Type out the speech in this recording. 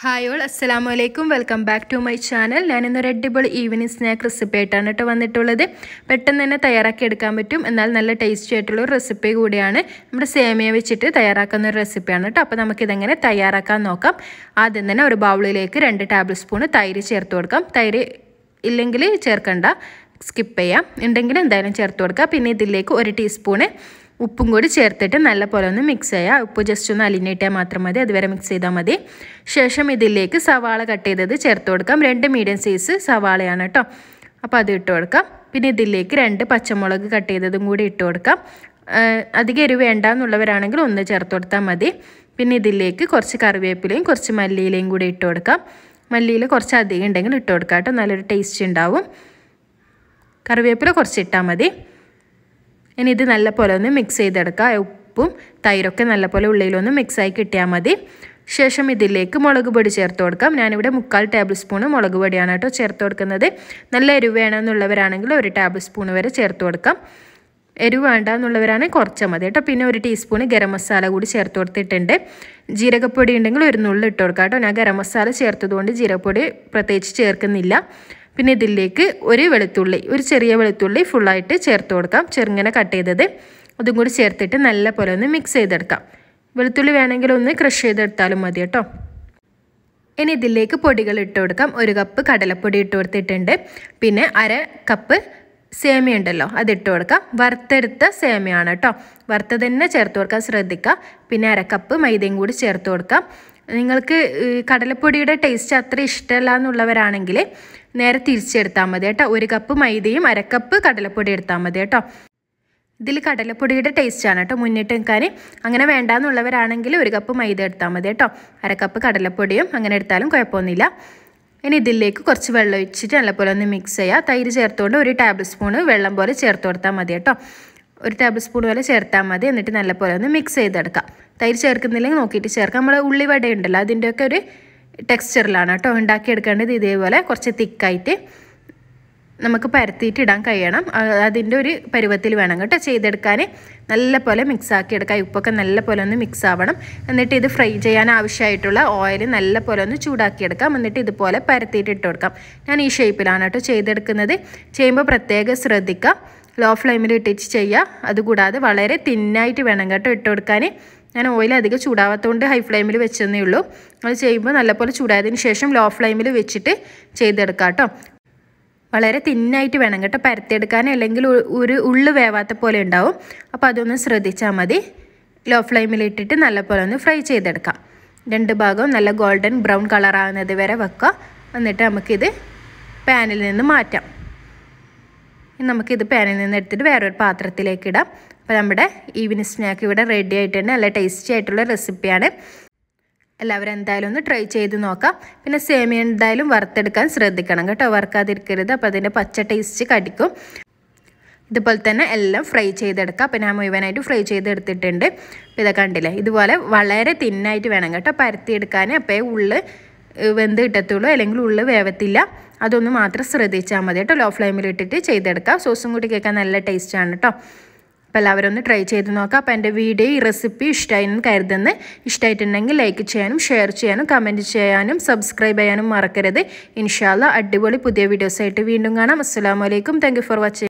hi all അസ്സലാമു അലൈക്കും welcome back to my channel ഞാനിന്നൊരു അടിപൊളി ഈവനിങ് സ്നാക്ക് റെസിപ്പി ആയിട്ടാണ് കേട്ടോ വന്നിട്ടുള്ളത് പെട്ടെന്ന് തന്നെ തയ്യാറാക്കി എടുക്കാൻ പറ്റും എന്നാൽ നല്ല ടേസ്റ്റി ആയിട്ടുള്ള ഒരു റെസിപ്പി കൂടിയാണ് നമ്മുടെ സേമിയ വെച്ചിട്ട് തയ്യാറാക്കുന്ന ഒരു റെസിപ്പിയാണ് കേട്ടോ അപ്പോൾ നമുക്കിതെങ്ങനെ തയ്യാറാക്കാൻ നോക്കാം ആദ്യം തന്നെ ഒരു ബൗളിലേക്ക് രണ്ട് ടേബിൾ സ്പൂൺ തൈര് ചേർത്ത് കൊടുക്കാം തൈര് ഇല്ലെങ്കിൽ ചേർക്കണ്ട സ്കിപ്പ് ചെയ്യാം ഉണ്ടെങ്കിൽ എന്തായാലും ചേർത്ത് കൊടുക്കുക പിന്നെ ഇതിലേക്ക് ഒരു ടീസ്പൂണ് ഉപ്പും കൂടി ചേർത്തിട്ട് നല്ല പോലെ ഒന്ന് മിക്സ് ചെയ്യുക ഉപ്പ് ജസ്റ്റ് ഒന്ന് അലിഞ്ഞിട്ടാൽ മാത്രം മതി അതുവരെ മിക്സ് ചെയ്താൽ മതി ശേഷം ഇതിലേക്ക് സവാള കട്ട് ചെയ്തത് ചേർത്ത് കൊടുക്കാം രണ്ട് മീഡിയം സൈസ് സവാളയാണ് കേട്ടോ അപ്പോൾ അത് ഇട്ട് കൊടുക്കാം പിന്നെ ഇതിലേക്ക് രണ്ട് പച്ചമുളക് കട്ട് ചെയ്തതും കൂടി ഇട്ട് കൊടുക്കാം അധികം എരിവ് വേണ്ട എന്നുള്ളവരാണെങ്കിൽ ഒന്ന് ചേർത്ത് കൊടുത്താൽ മതി പിന്നെ ഇതിലേക്ക് കുറച്ച് കറിവേപ്പിലയും കുറച്ച് മല്ലിയിലയും കൂടി ഇട്ട് കൊടുക്കാം മല്ലിയിൽ കുറച്ച് അധികം ഉണ്ടെങ്കിൽ ഇട്ട് കൊടുക്കാം കേട്ടോ നല്ലൊരു ടേസ്റ്റ് ഉണ്ടാവും കറിവേപ്പില കുറച്ച് ഇട്ടാൽ മതി ഇനി ഇത് നല്ല പോലെ ഒന്ന് മിക്സ് ചെയ്തെടുക്കുക ഉപ്പും തൈരൊക്കെ നല്ല പോലെ ഉള്ളിലൊന്ന് മിക്സായി കിട്ടിയാൽ മതി ശേഷം ഇതിലേക്ക് മുളക് പൊടി ചേർത്ത് കൊടുക്കാം ഞാനിവിടെ മുക്കാൽ ടേബിൾ സ്പൂൺ മുളക് പൊടിയാണ് കേട്ടോ ചേർത്ത് കൊടുക്കുന്നത് നല്ല എരിവ് വേണമെന്നുള്ളവരാണെങ്കിൽ ഒരു ടേബിൾ സ്പൂൺ വരെ ചേർത്ത് കൊടുക്കാം എരിവ് വേണ്ട എന്നുള്ളവരാണെങ്കിൽ കുറച്ചാൽ മതി കേട്ടോ പിന്നെ ഒരു ടീസ്പൂൺ ഗരം മസാല കൂടി ചേർത്ത് കൊടുത്തിട്ടുണ്ട് ജീരകപ്പൊടി ഉണ്ടെങ്കിൽ ഒരു നുള്ളിൽ ഇട്ട് കൊടുക്കാം കേട്ടോ ഞാൻ ഗരം മസാല ചേർത്തതുകൊണ്ട് ജീരകപ്പൊടി പ്രത്യേകിച്ച് ചേർക്കുന്നില്ല പിന്നെ ഇതിലേക്ക് ഒരു വെളുത്തുള്ളി ഒരു ചെറിയ വെളുത്തുള്ളി ഫുള്ളായിട്ട് ചേർത്ത് കൊടുക്കാം ചെറുങ്ങനെ കട്ട് ചെയ്തത് അതും കൂടി ചേർത്തിട്ട് നല്ല പോലെ ഒന്ന് മിക്സ് ചെയ്തെടുക്കാം വെളുത്തുള്ളി വേണമെങ്കിൽ ഒന്ന് ക്രഷ് ചെയ്തെടുത്താലും മതി കേട്ടോ ഇനി ഇതിലേക്ക് പൊടികൾ ഇട്ട് കൊടുക്കാം ഒരു കപ്പ് കടലപ്പൊടി ഇട്ട് കൊടുത്തിട്ടുണ്ട് പിന്നെ അര കപ്പ് സേമിയ ഉണ്ടല്ലോ അതിട്ട് കൊടുക്കാം വറുത്തെടുത്ത സേമിയാണ് കേട്ടോ വറുത്ത് തന്നെ ചേർത്ത് കൊടുക്കാൻ ശ്രദ്ധിക്കുക പിന്നെ അരക്കപ്പ് മൈദയും കൂടി ചേർത്ത് കൊടുക്കാം നിങ്ങൾക്ക് കടലപ്പൊടിയുടെ ടേസ്റ്റ് അത്ര ഇഷ്ടമല്ല എന്നുള്ളവരാണെങ്കിൽ നേരെ തിരിച്ചെടുത്താൽ മതി കേട്ടോ ഒരു കപ്പ് മൈദയും അരക്കപ്പ് കടലപ്പൊടി എടുത്താൽ മതി കേട്ടോ ഇതിൽ കടലപ്പൊടിയുടെ ടേസ്റ്റാണ് കേട്ടോ മുന്നിട്ട് നിൽക്കാൻ അങ്ങനെ വേണ്ടാന്നുള്ളവരാണെങ്കിൽ ഒരു കപ്പ് മൈദ എടുത്താൽ മതി കേട്ടോ അരക്കപ്പ് കടലപ്പൊടിയും അങ്ങനെ എടുത്താലും കുഴപ്പമൊന്നുമില്ല ഇനി ഇതിലേക്ക് കുറച്ച് വെള്ളം ഒഴിച്ചിട്ട് നല്ലപോലെ ഒന്ന് മിക്സ് ചെയ്യുക തൈര് ചേർത്തുകൊണ്ട് ഒരു ടേബിൾ സ്പൂണ് വെള്ളം പോലെ ചേർത്ത് കൊടുത്താൽ മതി കേട്ടോ ഒരു ടേബിൾ സ്പൂൺ പോലെ ചേർത്താൽ മതി എന്നിട്ട് നല്ലപോലെ ഒന്ന് മിക്സ് ചെയ്തെടുക്കാം തൈര് ചേർക്കുന്നില്ലെങ്കിൽ നോക്കിയിട്ട് ചേർക്കാം നമ്മൾ ഉള്ളിവട ഉണ്ടല്ലോ അതിൻ്റെയൊക്കെ ഒരു ടെക്സ്ചറിലാണ് കേട്ടോ ഉണ്ടാക്കിയെടുക്കേണ്ടത് ഇതേപോലെ കുറച്ച് തിക്കായിട്ട് നമുക്ക് പരത്തിയിട്ട് ഇടാൻ കഴിയണം അതിൻ്റെ ഒരു പരുവത്തിൽ വേണം കേട്ടോ ചെയ്തെടുക്കാൻ നല്ല പോലെ മിക്സ് ആക്കി എടുക്കാം ഉപ്പൊക്കെ നല്ല പോലെ ഒന്ന് മിക്സ് ആവണം എന്നിട്ട് ഇത് ഫ്രൈ ചെയ്യാൻ ആവശ്യമായിട്ടുള്ള ഓയിൽ നല്ല പോലെ ഒന്ന് ചൂടാക്കിയെടുക്കാം എന്നിട്ട് ഇതുപോലെ പരത്തിയിട്ട് ഇട്ട് കൊടുക്കാം ഞാൻ ഈ ഷേപ്പിലാണ് കേട്ടോ ചെയ്തെടുക്കുന്നത് ചെയ്യുമ്പോൾ പ്രത്യേകം ശ്രദ്ധിക്കുക ലോ ഫ്ലെയിമിൽ ഇട്ടിച്ച് ചെയ്യുക അതുകൂടാതെ വളരെ തിന്നായിട്ട് വേണം കേട്ടോ ഇട്ട് കൊടുക്കാൻ ഞാൻ ഓയിൽ അധികം ചൂടാവാത്തതുകൊണ്ട് ഹൈ ഫ്ലെയിമിൽ വെച്ചെന്നേ ഉള്ളൂ അത് ചെയ്യുമ്പോൾ നല്ലപോലെ ചൂടായതിന് ശേഷം ലോ ഫ്ലെയിമിൽ വെച്ചിട്ട് ചെയ്തെടുക്കാം കേട്ടോ വളരെ തിന്നായിട്ട് വേണം കേട്ടോ പരത്തിയെടുക്കാൻ അല്ലെങ്കിൽ ഒരു ഉള്ളു വേവാത്ത പോലെ ഉണ്ടാവും അപ്പോൾ അതൊന്ന് ശ്രദ്ധിച്ചാൽ മതി ലോ ഫ്ലെയിമിൽ ഇട്ടിട്ട് നല്ലപോലെ ഒന്ന് ഫ്രൈ ചെയ്തെടുക്കാം രണ്ട് ഭാഗവും നല്ല ഗോൾഡൻ ബ്രൗൺ കളർ ആകുന്നത് വരെ വെക്കുക എന്നിട്ട് നമുക്കിത് പാനിൽ നിന്ന് മാറ്റാം നമുക്കിത് പാനിൽ നിന്ന് എടുത്തിട്ട് വേറൊരു പാത്രത്തിലേക്ക് ഇടാം അപ്പോൾ നമ്മുടെ ഈവനിങ് സ്നാക്ക് ഇവിടെ റെഡി ആയിട്ടുണ്ട് നല്ല ടേസ്റ്റി ആയിട്ടുള്ള റെസിപ്പിയാണ് എല്ലാവരും എന്തായാലും ഒന്ന് ട്രൈ ചെയ്ത് നോക്കാം പിന്നെ സേമിയ എന്തായാലും വറുത്തെടുക്കാൻ ശ്രദ്ധിക്കണം കേട്ടോ വറുക്കാതിരിക്കരുത് അപ്പോൾ അതിൻ്റെ പച്ച ടേസ്റ്റ് കടിക്കും ഇതുപോലെ തന്നെ എല്ലാം ഫ്രൈ ചെയ്തെടുക്കാം അപ്പോൾ ഞാൻ മുഴുവനായിട്ട് ഫ്രൈ ചെയ്തെടുത്തിട്ടുണ്ട് അപ്പോൾ ഇതൊക്കെ കണ്ടില്ലേ ഇതുപോലെ വളരെ തിന്നായിട്ട് വേണം കേട്ടോ പരത്തിയെടുക്കാൻ അപ്പോൾ ഉള്ളു വെന്ത് കിട്ടത്തുള്ളൂ അല്ലെങ്കിൽ ഉള്ളു വേവത്തില്ല അതൊന്ന് മാത്രം ശ്രദ്ധിച്ചാൽ മതി കേട്ടോ ലോ ഫ്ലെയിമിൽ ഇട്ടിട്ട് ചെയ്തെടുക്കാം സോസും കൂടി കേൾക്കാൻ നല്ല ടേസ്റ്റാണ് കേട്ടോ അപ്പോൾ എല്ലാവരും ഒന്ന് ട്രൈ ചെയ്ത് നോക്കാം അപ്പോൾ എൻ്റെ വീഡിയോ ഈ റെസിപ്പി ഇഷ്ടമായെന്ന് കരുതുന്നു ഇഷ്ടമായിട്ടുണ്ടെങ്കിൽ ലൈക്ക് ചെയ്യാനും ഷെയർ ചെയ്യാനും കമൻറ്റ് ചെയ്യാനും സബ്സ്ക്രൈബ് ചെയ്യാനും മറക്കരുത് ഇൻഷാല്ല അടിപൊളി പുതിയ വീഡിയോസായിട്ട് വീണ്ടും കാണാം അസ്സാം വലൈക്കും താങ്ക് ഫോർ വാച്ചിങ്